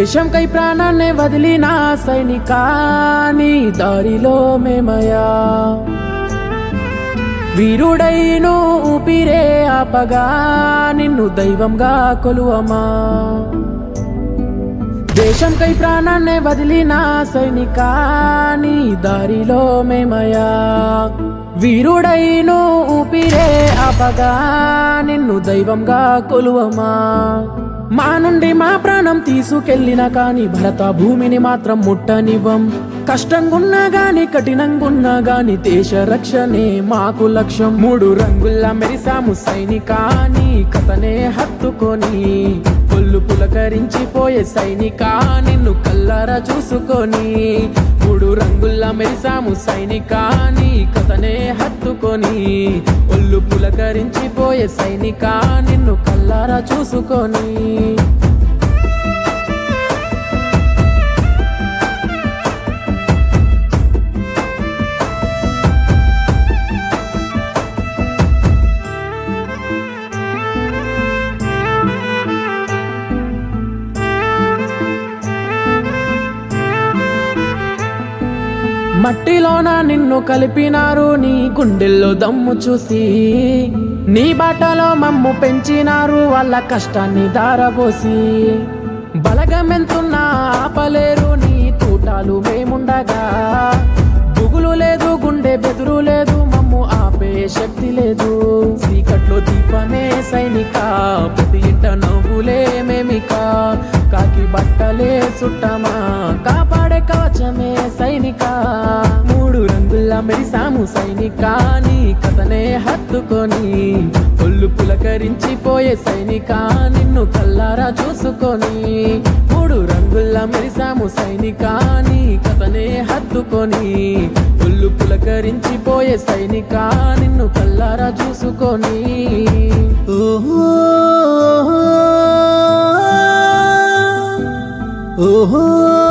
దేశంకై ప్రాణాన్ని వదిలిన సైనికా నీ దారిలో మేమయా వీరుడైను ఊపిరే ఆపగా నిన్ను దైవంగా కొలువమా దేశంకై ప్రాణాన్ని వదిలిన సైనికా నీ దారిలో మేమయా వీరుడైను ఊపిరే ఆపగా నిన్ను దైవంగా కొలువమా మా నుండి మా ప్రాణం తీసుకెళ్ళిన కాని భరత భూమిని మాత్రం ముట్టనివ్వం కష్టంగున్నా గాని కఠినంగున్నా గాని దేశ రక్షణే మాకు లక్ష్యం మూడు రంగుల్లా మెరిసాము సైనికాని కథనే హత్తుకొని ఒళ్ళు పులకరించిపోయే సైనికా నిన్ను కల్లారా చూసుకొని మూడు రంగుల్లా మెరిసాము సైనికాని కథనే హత్తుకొని ఒళ్ళు పులకరించిపోయే సైనికా నిన్ను కల్లారా చూసుకొని మట్టిలోన నిన్ను కలిపినారు నీ గుండెల్లో దమ్ము చూసి నీ బాటలో మమ్ము పెంచినారు వాళ్ళ కష్టాన్ని దారబోసి బలగమెంతున్నా ఆపలేరు నీ తూటాలు మేముండగా బుగులు లేదు గుండె బెదురు లేదు మమ్ము ఆపే శక్తి లేదు చీకట్లో దీపమే సైనిక ప్రతి ఇంట నవ్వులే మేమిక కాకి బట్టలే సుట్టమా కాపాడే కవచమే సైనిక మూడు రంగుల్లా మెరిసాము సైనిక నీ కథనే హత్తుకొని ఒళ్ళు పులకరించిపోయే సైనిక నిన్ను కల్లారా చూసుకొని మూడు రంగుల్లా మెరిసాము సైనిక నీ కథనే హత్తుకొని ఒళ్ళు పులకరించిపోయే సైనిక నిన్ను కల్లారా చూసుకొని ఓహో ఓహో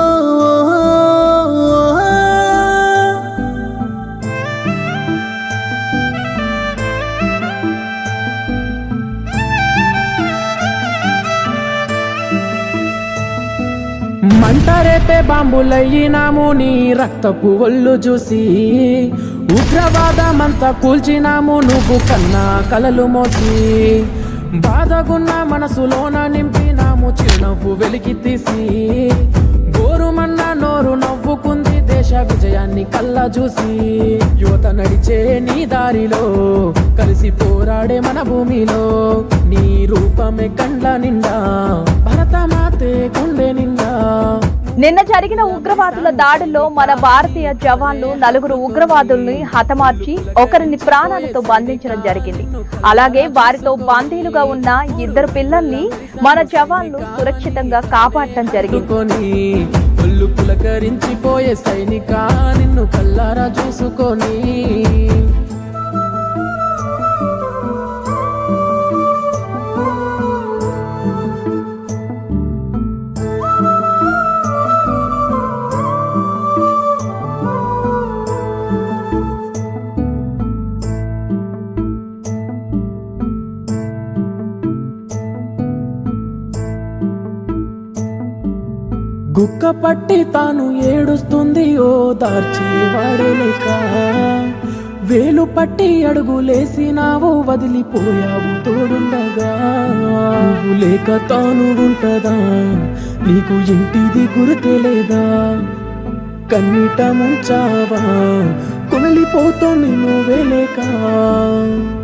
మంట రేపే బాంబులయ్యినాము నీ రక్తపు ఒళ్ళు చూసి ఉగ్రవాదమంతా కూల్చినాము నువ్వు కన్నా కలలు మోసి బాధగున్న మనసులోన నింపినాము చిరునవ్వు వెలికి తీసి గోరుమన్న నోరు నవ్వుకుంది దేశ విజయాన్ని కల్లా చూసి యువత నడిచే నీ దారిలో కలిసి పోరాడే మన భూమిలో నీ రూపమే కండ్ల నిండా భరత మాతే గుండె నిండా నిన్న జరిగిన ఉగ్రవాదుల దాడుల్లో మన భారతీయ జవాన్లు నలుగురు ఉగ్రవాదుల్ని హతమార్చి ఒకరిని ప్రాణాలతో బంధించడం జరిగింది అలాగే వారితో బందీలుగా ఉన్న ఇద్దరు పిల్లల్ని మన జవాన్లు సురక్షితంగా కాపాడటం జరిగింది కొని ఒళ్ళు పులకరించిపోయే సైనిక నిన్ను కల్లారా చూసుకొని గుక్క పట్టి తాను ఏడుస్తుంది ఓ దార్చేవాడే లేక వేలు పట్టి అడుగులేసినావు వదిలిపోయావు తోడుండగా నువ్వు లేక తాను ఉంటదా నీకు ఇంటిది గుర్తే లేదా కన్నిట ముంచావా కుమిలిపోతుంది నువ్వే లేక